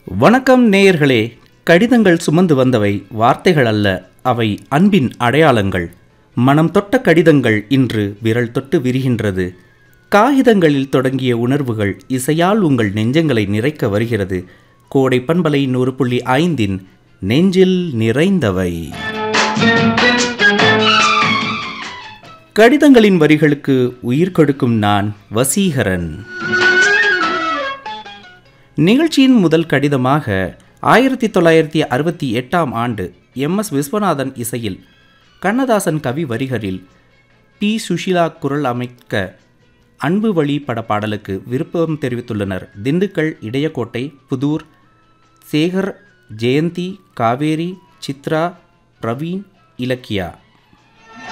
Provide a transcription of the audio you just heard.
வணக்கம் நேயர்களே கடிதங்கள் சுமந்து வந்தவை வார்த்தைகள் அல்ல அவை அன்பின் அடையாளங்கள் மனம் தொட்ட கடிதங்கள் இன்று விரல் தொட்டு விரிகின்றது காகிதங்களில் தொடங்கிய உணர்வுகள் இசையால் உங்கள் நெஞ்சங்களை நிறைக்க வருகிறது கோடை பண்பலை நூறு புள்ளி ஐந்தின் நெஞ்சில் நிறைந்தவை கடிதங்களின் வரிகளுக்கு உயிர் கொடுக்கும் நான் வசீகரன் நிகழ்ச்சியின் முதல் கடிதமாக ஆயிரத்தி தொள்ளாயிரத்தி அறுபத்தி எட்டாம் ஆண்டு எம் எஸ் விஸ்வநாதன் இசையில் கண்ணதாசன் கவி வரிகளில் பி சுஷிலா குரல் அமைக்க அன்பு வழி பட பாடலுக்கு விருப்பம் தெரிவித்துள்ளனர் திண்டுக்கல் இடையக்கோட்டை புதூர் சேகர் ஜெயந்தி காவேரி சித்ரா பிரவீன் இலக்கியா